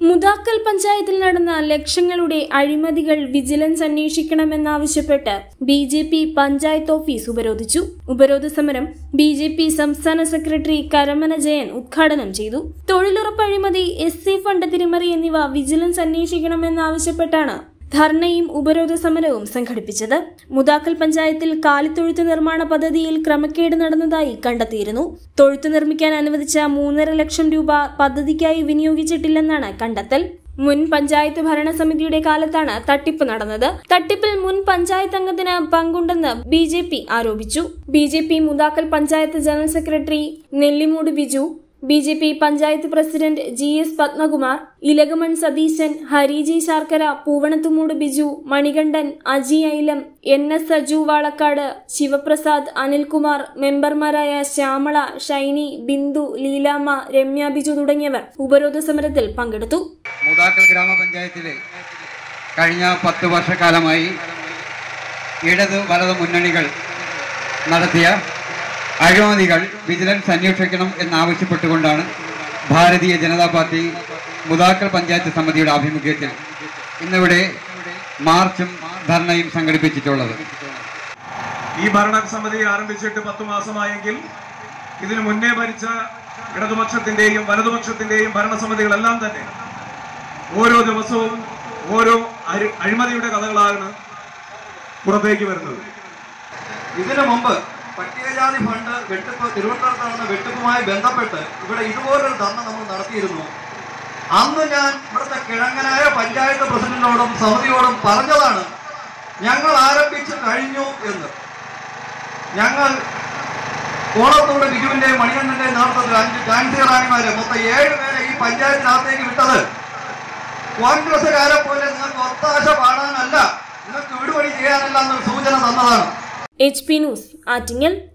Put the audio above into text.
മുതാക്കൽ പഞ്ചായത്തിൽ നടന്ന ലക്ഷങ്ങളുടെ അഴിമതികൾ വിജിലൻസ് അന്വേഷിക്കണമെന്നാവശ്യപ്പെട്ട് B J P panchayat office ഉപരോധിച്ചു ഉപരോധ സമരം ബി ജെ പി സംസ്ഥാന സെക്രട്ടറി കരമന ജയൻ ഉദ്ഘാടനം ചെയ്തു തൊഴിലുറപ്പ് അഴിമതി എസ് സി ഫണ്ട് തിരിമറി എന്നിവ വിജിലൻസ് അന്വേഷിക്കണമെന്നാവശ്യപ്പെട്ടാണ് ധർണയും ഉപരോധ സമരവും സംഘടിപ്പിച്ചത് മുതാക്കൽ പഞ്ചായത്തിൽ കാലിത്തൊഴുത്ത് നിർമ്മാണ പദ്ധതിയിൽ ക്രമക്കേട് നടന്നതായി കണ്ടെത്തിയിരുന്നു തൊഴുത്ത് നിർമ്മിക്കാൻ അനുവദിച്ച മൂന്നര ലക്ഷം രൂപ പദ്ധതിക്കായി വിനിയോഗിച്ചിട്ടില്ലെന്നാണ് കണ്ടെത്തൽ മുൻ പഞ്ചായത്ത് ഭരണസമിതിയുടെ കാലത്താണ് തട്ടിപ്പ് നടന്നത് തട്ടിപ്പിൽ മുൻ പഞ്ചായത്ത് അംഗത്തിന് പങ്കുണ്ടെന്ന് ബി ജെ പി ആരോപിച്ചു B J P Muthakkal panchayat general secretary Nellimoodu Biju B J P panchayat president G S Padmakumar Elakamon Satheesan Hariji Sharkara Poovanathumoodu Biju Manikandan Aji Ailam N S Saju Valakkad Sivaprasad Anilkumar മെമ്പർമാരായ ശ്യാമള ഷൈനി ബിന്ദു ലീലാമ്മ രമ്യ ബിജു തുടങ്ങിയവർ ഉപരോധ സമരത്തിൽ പങ്കെടുത്തു മൂതാക്കൽ ഗ്രാമപഞ്ചായത്തിലെ കഴിഞ്ഞ പത്ത് വർഷക്കാലമായി ഇടത് വലത് മുന്നണികൾ നടത്തിയ അഴിമതികൾ വിജിലൻസ് അന്വേഷിക്കണം എന്നാവശ്യപ്പെട്ടുകൊണ്ടാണ് ഭാരതീയ ജനതാ പാർട്ടി മുതാക്കൽ പഞ്ചായത്ത് സമിതിയുടെ ആഭിമുഖ്യത്തിൽ ഇന്നിവിടെ മാർച്ചും ധർണയും സംഘടിപ്പിച്ചിട്ടുള്ളത് ഈ ഭരണസമിതി ആരംഭിച്ചിട്ട് പത്തു മാസമായെങ്കിൽ ഇതിനു മുന്നേ ഭരിച്ച ഇടതുപക്ഷത്തിന്റെയും വലതുപക്ഷത്തിന്റെയും ഭരണസമിതികളെല്ലാം തന്നെ ഓരോ ദിവസവും ഓരോ അരി- അഴിമതിയുടെ കഥകളാണ് പുറത്തേക്ക് വരുന്നത് ഇതിനു മുമ്പ് പട്ടികജാതി ഫണ്ട് വെട്ടിപ്പ് തിരുവനന്തപുരത്ത് നടന്ന വെട്ടിപ്പുമായി ബന്ധപ്പെട്ട് ഇവിടെ ഇതുപോലൊരു ധർണ നമ്മൾ നടത്തിയിരുന്നു അന്ന് ഞാൻ ഇവിടുത്തെ കിഴങ്ങനായ പഞ്ചായത്ത് പ്രസിഡന്റിനോടും സമിതിയോടും പറഞ്ഞതാണ് ഞങ്ങൾ ആരംഭിച്ചു കഴിഞ്ഞു എന്ന് ഞങ്ങൾ കോളത്തോട് ബിജുവിന്റെയും മണികണ്ഠന്റെയും നേതൃത്വത്തിൽ അഞ്ച് ടാൻസി റാണിമാരെ മൊത്തം ഏഴ് പേരെ ഈ പഞ്ചായത്തിനകത്തേക്ക് വിട്ടത് കോൺഗ്രസുകാരെ പോലെ നിങ്ങൾക്ക് ഒത്താശ പാടാനല്ല നിങ്ങൾക്ക് വിടുപണി ചെയ്യാനല്ല എന്നൊരു സൂചന തന്നതാണ് എച്ച് പി ന്യൂസ് ആറ്റിങ്ങൽ